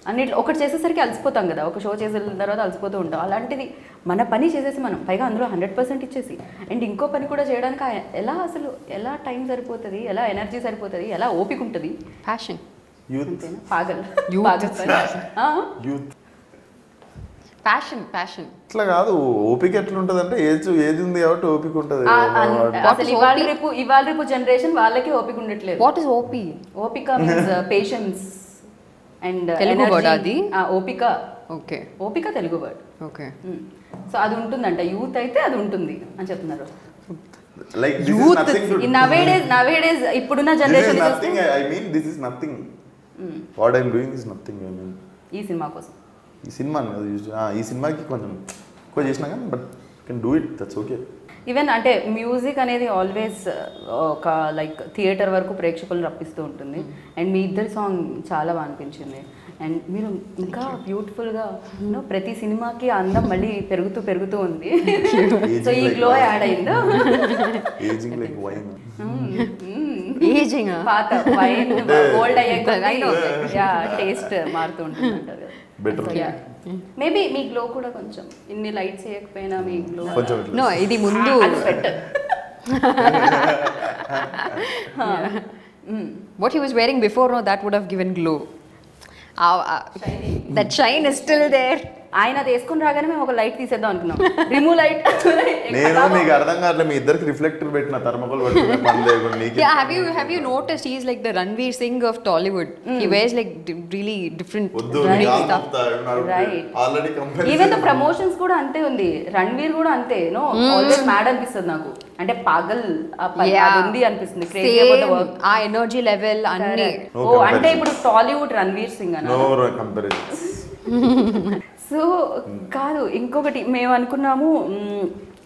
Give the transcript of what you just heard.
అన్నిట్లో ఒకటి చేసేసరికి అలసిపోతాం కదా ఒక షో చేసిన తర్వాత అలసిపోతూ ఉంటాం అలాంటిది మన పని చేసేసి మనం పైగా అందులో హండ్రెడ్ పర్సెంట్ ఇచ్చేసి అండ్ ఇంకో పని కూడా చేయడానికి ఆ- ఎలా అసలు ఎలా టైం సరిపోతుంది ఎలా ఎనర్జీ సరిపోతుంది ఎలా ఓపిక ఉంటుంది Passion. యూత్ అంతేనా పాగల్ Youth. పాగల్ పని. ఆ? Youth Passion, passion. ఇట్లా కాదు ఓపిక ఎట్లుంటది అంటే ఏజ్ ఏజ్ ఉంది కాబట్టి ఓపిక ఉంటది ఆ, అన్- What అసలు is ఇవాళ OP? రేపు ఇవాళ రేపు జనరేషన్ వాళ్ళకి ఓపిక ఉండట్లేదు What is OP? ఓపిక means patience and Telugu word అది? ఓపిక Okay. ఓపిక తెలుగు వర్డ్ Okay. సో అది ఉంటుందంట యూత్ అయితే అది ఉంటుంది అని చెప్తున్నారు లైక్ Youth ఈ నవే డేస్ నవే డేస్ ఇప్పుడున్న generation nothing I mean this is nothing what I'm doing is nothing I mean ఈ సినిమా కోసం ఈ సినిమా ఈ సినిమాకి కొంచెం ఎక్కువ చేసినా కానీ but can do it that's okay even అంటే మ్యూజిక్ అనేది ఆల్వేస్ ఒక లైక్ థియేటర్ వరకు ప్రేక్షకులను రప్పిస్తూ ఉంటుంది అండ్ మీ ఇద్దరి సాంగ్ చాలా బాగా అనిపించింది అండ్ మీరు ఇంకా బ్యూటిఫుల్గా యూనో ప్రతి సినిమాకి ఆ అందం మళ్ళీ పెరుగుతూ పెరుగుతూ ఉంది సో ఈ గ్లో యాడ్ అయిందా ageing like wine Aging, ah? పాత వైన్ ఓల్డ్ I know. అయ్యా టేస్ట్ మారుతూ ఉంటుంది అంటారు Better. మేబీ మీ గ్లో కూడా కొంచెం ఇన్ని లైట్స్ వేయకపోయినా మీ గ్లో కొంచెం ఇట్లా. No, ఇది ముందు అది better what he was wearing before, no, that would have given glow. Uh, uh, that shine is still there. ఆయన అది వేసుకుని రాగానే మేము ఒక లైట్ తీసేద్దాం అనుకున్నాం రిమూవ్ లైట్ నేను మీకు అర్థం కావట్లేదు మీ ఇద్దరికి రిఫ్లెక్టర్ పెట్టిన థర్మకోల్ పెట్టుకునే పని లేకుండా నీకు Yeah, have you have you noticed he's like the Ranveer Singh of Tollywood? He wears like d- really different వద్దు Right. stuff. Right. Already even the promotions కూడా అంతే ఉంది రణ్వీర్ కూడా అంతే నో ఆల్వేస్ మ్యాడ్ అనిపిస్తుంది నాకు అంటే పాగల్ ఆ పని- అది ఉంది అనిపిస్తుంది crazy about the Same, work ఆ ఎనర్జీ లెవెల్ అన్ని No ఓ అంటే comparison. ఇప్పుడు టాలీవుడ్ రణ్వీర్ సింగ్ అన్న నో కంపారిజన్ సో కాదు ఇంకొకటి మేము అనుకున్నాము మ్,